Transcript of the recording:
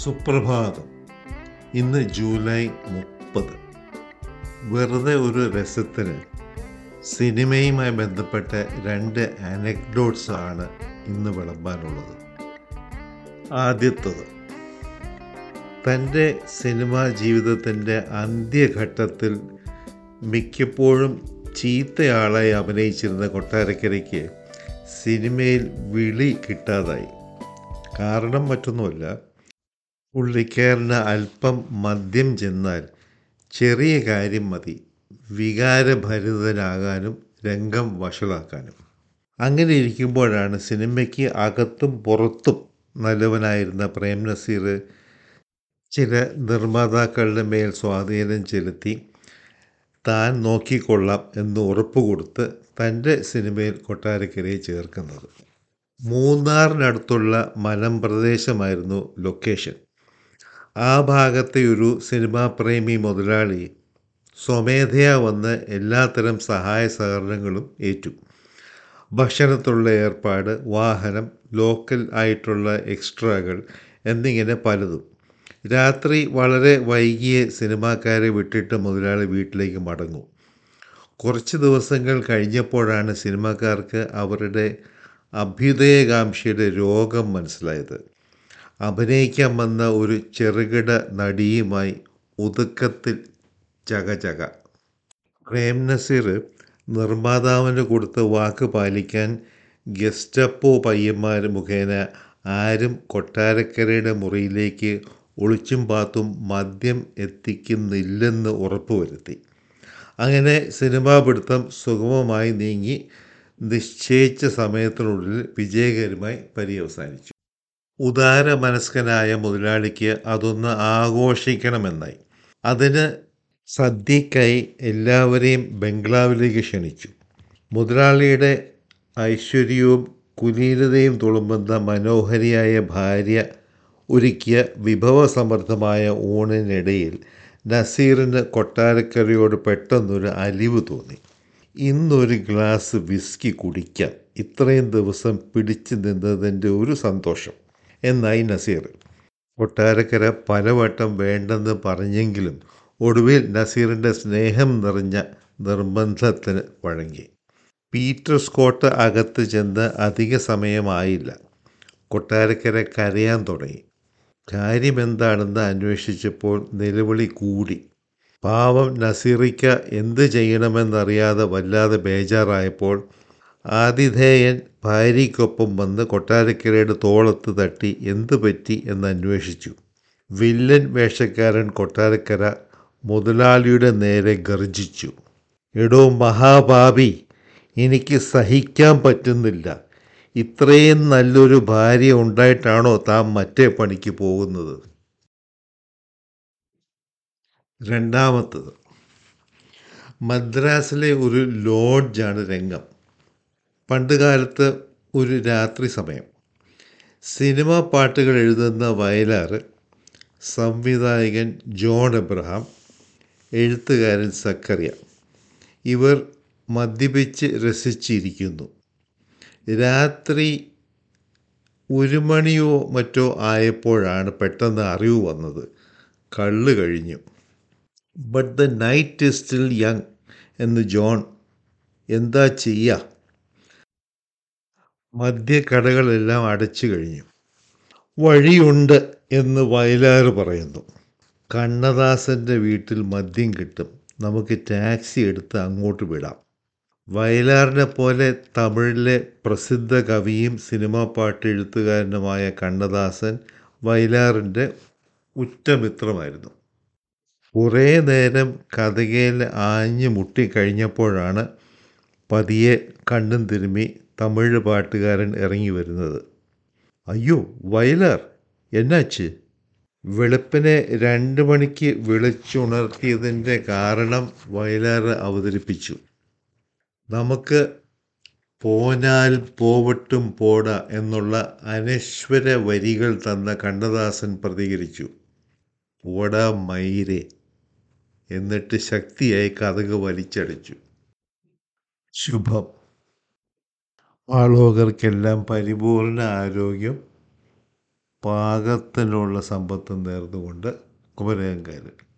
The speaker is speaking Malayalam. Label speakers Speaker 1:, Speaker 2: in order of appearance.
Speaker 1: സുപ്രഭാതം ഇന്ന് ജൂലൈ മുപ്പത് വെറുതെ ഒരു രസത്തിന് സിനിമയുമായി ബന്ധപ്പെട്ട രണ്ട് ആനക്ഡോട്ട്സ് ആണ് ഇന്ന് വിളമ്പാനുള്ളത് ആദ്യത്തത് തൻ്റെ സിനിമാ ജീവിതത്തിൻ്റെ അന്ത്യഘട്ടത്തിൽ മിക്കപ്പോഴും ചീത്തയാളായി അഭിനയിച്ചിരുന്ന കൊട്ടാരക്കരയ്ക്ക് സിനിമയിൽ വിളി കിട്ടാതായി കാരണം മറ്റൊന്നുമല്ല പുള്ളിക്കാരന് അല്പം മദ്യം ചെന്നാൽ ചെറിയ കാര്യം മതി വികാരഭരിതനാകാനും രംഗം വഷളാക്കാനും അങ്ങനെ ഇരിക്കുമ്പോഴാണ് സിനിമയ്ക്ക് അകത്തും പുറത്തും നല്ലവനായിരുന്ന പ്രേം നസീർ ചില നിർമ്മാതാക്കളുടെ മേൽ സ്വാധീനം ചെലുത്തി താൻ നോക്കിക്കൊള്ളാം എന്ന് ഉറപ്പ് കൊടുത്ത് തൻ്റെ സിനിമയിൽ കൊട്ടാരക്കരയെ ചേർക്കുന്നത് മൂന്നാറിനടുത്തുള്ള മലമ്പ്രദേശമായിരുന്നു ലൊക്കേഷൻ ആ ഭാഗത്തെ ഒരു സിനിമാ പ്രേമി മുതലാളി സ്വമേധയാ വന്ന് എല്ലാത്തരം സഹായ സഹകരണങ്ങളും ഏറ്റു ഭക്ഷണത്തിലുള്ള ഏർപ്പാട് വാഹനം ലോക്കൽ ആയിട്ടുള്ള എക്സ്ട്രാകൾ എന്നിങ്ങനെ പലതും രാത്രി വളരെ വൈകിയ സിനിമാക്കാരെ വിട്ടിട്ട് മുതലാളി വീട്ടിലേക്ക് മടങ്ങും കുറച്ച് ദിവസങ്ങൾ കഴിഞ്ഞപ്പോഴാണ് സിനിമാക്കാർക്ക് അവരുടെ അഭ്യുദയകാംക്ഷയുടെ രോഗം മനസ്സിലായത് അഭിനയിക്കാൻ വന്ന ഒരു ചെറുകിട നടിയുമായി ഒതുക്കത്തിൽ ചകചക പ്രേം നസീർ നിർമ്മാതാവിന് കൊടുത്ത വാക്ക് പാലിക്കാൻ ഗസ്റ്റപ്പോ പയ്യന്മാർ മുഖേന ആരും കൊട്ടാരക്കരയുടെ മുറിയിലേക്ക് ഒളിച്ചും പാത്തും മദ്യം എത്തിക്കുന്നില്ലെന്ന് ഉറപ്പുവരുത്തി അങ്ങനെ സിനിമാ പിടുത്തം സുഗമമായി നീങ്ങി നിശ്ചയിച്ച സമയത്തിനുള്ളിൽ വിജയകരമായി പര്യവസാനിച്ചു ഉദാര മനസ്കനായ മുതലാളിക്ക് അതൊന്ന് ആഘോഷിക്കണമെന്നായി അതിന് സദ്യക്കായി എല്ലാവരെയും ബംഗ്ലാവിലേക്ക് ക്ഷണിച്ചു മുതലാളിയുടെ ഐശ്വര്യവും കുലീനതയും തുളുമ്പുന്ന മനോഹരിയായ ഭാര്യ ഒരുക്കിയ വിഭവസമൃദ്ധമായ ഊണിനിടയിൽ നസീറിന് കൊട്ടാരക്കരയോട് പെട്ടെന്നൊരു അലിവ് തോന്നി ഇന്നൊരു ഗ്ലാസ് വിസ്കി കുടിക്കാം ഇത്രയും ദിവസം പിടിച്ചു നിന്നതിൻ്റെ ഒരു സന്തോഷം എന്നായി നസീർ കൊട്ടാരക്കര പലവട്ടം വേണ്ടെന്ന് പറഞ്ഞെങ്കിലും ഒടുവിൽ നസീറിൻ്റെ സ്നേഹം നിറഞ്ഞ നിർബന്ധത്തിന് വഴങ്ങി പീറ്റർ സ്കോട്ട് അകത്ത് ചെന്ന് അധിക സമയമായില്ല കൊട്ടാരക്കര കരയാൻ തുടങ്ങി കാര്യമെന്താണെന്ന് അന്വേഷിച്ചപ്പോൾ നിലവിളി കൂടി പാവം നസീറിക്ക എന്ത് ചെയ്യണമെന്നറിയാതെ വല്ലാതെ ബേജാറായപ്പോൾ ആതിഥേയൻ ഭാര്യയ്ക്കൊപ്പം വന്ന് കൊട്ടാരക്കരയുടെ തോളത്ത് തട്ടി എന്തു പറ്റി എന്ന് അന്വേഷിച്ചു വില്ലൻ വേഷക്കാരൻ കൊട്ടാരക്കര മുതലാളിയുടെ നേരെ ഗർജിച്ചു എടോ മഹാഭാവി എനിക്ക് സഹിക്കാൻ പറ്റുന്നില്ല ഇത്രയും നല്ലൊരു ഭാര്യ ഉണ്ടായിട്ടാണോ താൻ മറ്റേ പണിക്ക് പോകുന്നത് രണ്ടാമത്തത് മദ്രാസിലെ ഒരു ലോഡ്ജാണ് രംഗം പണ്ടുകാലത്ത് ഒരു രാത്രി സമയം സിനിമാ പാട്ടുകൾ എഴുതുന്ന വയലാർ സംവിധായകൻ ജോൺ എബ്രഹാം എഴുത്തുകാരൻ സക്കറിയ ഇവർ മദ്യപിച്ച് രസിച്ചിരിക്കുന്നു രാത്രി ഒരു മണിയോ മറ്റോ ആയപ്പോഴാണ് പെട്ടെന്ന് അറിവ് വന്നത് കള്ള് കഴിഞ്ഞു but the night is still young എന്ന് ജോൺ എന്താ ചെയ്യുക മദ്യക്കടകളെല്ലാം അടച്ചു കഴിഞ്ഞു വഴിയുണ്ട് എന്ന് വയലാർ പറയുന്നു കണ്ണദാസൻ്റെ വീട്ടിൽ മദ്യം കിട്ടും നമുക്ക് ടാക്സി എടുത്ത് അങ്ങോട്ട് വിടാം വയലാറിനെ പോലെ തമിഴിലെ പ്രസിദ്ധ കവിയും സിനിമാ പാട്ട് എഴുത്തുകാരനുമായ കണ്ണദാസൻ വയലാറിൻ്റെ ഉറ്റമിത്രമായിരുന്നു കുറേ നേരം കഥകയിൽ ആഞ്ഞു മുട്ടിക്കഴിഞ്ഞപ്പോഴാണ് പതിയെ കണ്ണും തിരുമ്മി തമിഴ് പാട്ടുകാരൻ ഇറങ്ങി വരുന്നത് അയ്യോ വയലാർ എന്നാച്ച് വെളുപ്പിനെ രണ്ട് മണിക്ക് വിളിച്ചുണർത്തിയതിൻ്റെ കാരണം വയലാർ അവതരിപ്പിച്ചു നമുക്ക് പോനാൽ പോവട്ടും പോട എന്നുള്ള അനശ്വര വരികൾ തന്ന കണ്ണദാസൻ പ്രതികരിച്ചു പോട മയിരെ എന്നിട്ട് ശക്തിയായി കഥക് വലിച്ചടിച്ചു ശുഭം ആളോകർക്കെല്ലാം പരിപൂർണ ആരോഗ്യം പാകത്തിനുള്ള സമ്പത്തും നേർന്നുകൊണ്ട് കുമരകംകാരൻ